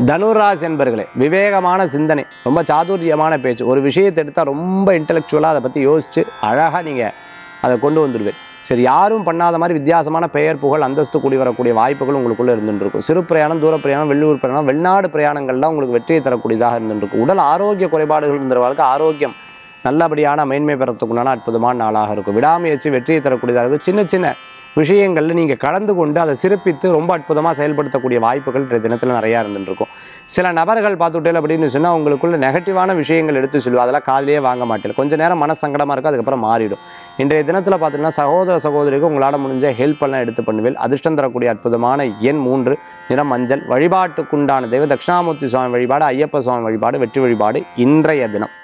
தனுராஸ் என்பர்களே விவேகமான சிந்தனை ரொம்ப சாதுரியமான பேச்சு ஒரு விஷயத்தை எடுத்தால் ரொம்ப இன்டெலெக்சுவலாக அதை பற்றி யோசித்து அழகாக நீங்கள் அதை கொண்டு வந்துடுவேன் சரி யாரும் பண்ணாத மாதிரி வித்தியாசமான பெயர் புகழ் அந்தஸ்து கூடி வரக்கூடிய வாய்ப்புகள் உங்களுக்குள்ளே இருந்துட்டு இருக்கும் சிறு பிரயாணம் தூர பிரயாணம் வெளியூர் பிரயாணம் வெளிநாடு பிரயாணங்கள்லாம் உங்களுக்கு வெற்றியை தரக்கூடியதாக இருந்துட்டு இருக்கும் உடல் ஆரோக்கிய குறைபாடுகள் இருந்தவர்களுக்கு ஆரோக்கியம் நல்லபடியான மேன்மை பெறத்துக்குண்டான அற்புதமான நாளாக இருக்கும் விடாமுயற்சி வெற்றியை தரக்கூடியதாக இருக்கும் சின்ன சின்ன விஷயங்களில் நீங்கள் கலந்து கொண்டு அதை சிறப்பித்து ரொம்ப அற்புதமாக செயல்படுத்தக்கூடிய வாய்ப்புகள் இன்றைய தினத்தில் நிறையா இருந்துருக்கும் சில நபர்கள் பார்த்துட்டேன் அப்படின்னு சொன்னால் உங்களுக்குள்ள நெகட்டிவான விஷயங்கள் எடுத்து சொல்லுவோம் அதெல்லாம் காதிலேயே வாங்க மாட்டேன் கொஞ்ச நேரம் மன சங்கடமாக இருக்கும் அதுக்கப்புறம் மாறிடும் இன்றைய தினத்தில் பார்த்தீங்கன்னா சகோதர சகோதரிக்கு உங்களால் முடிஞ்ச ஹெல்ப் எல்லாம் எடுத்து பண்ணுவேன் அதிர்ஷ்டம் தரக்கூடிய அற்புதமான எண் மூன்று நிறம் மஞ்சள் வழிபாட்டுக்குண்டான தெய்வ தட்சிணாமூர்த்தி சுவாமி வழிபாடு ஐயப்ப சுவாமி வழிபாடு வெற்றி வழிபாடு இன்றைய தினம்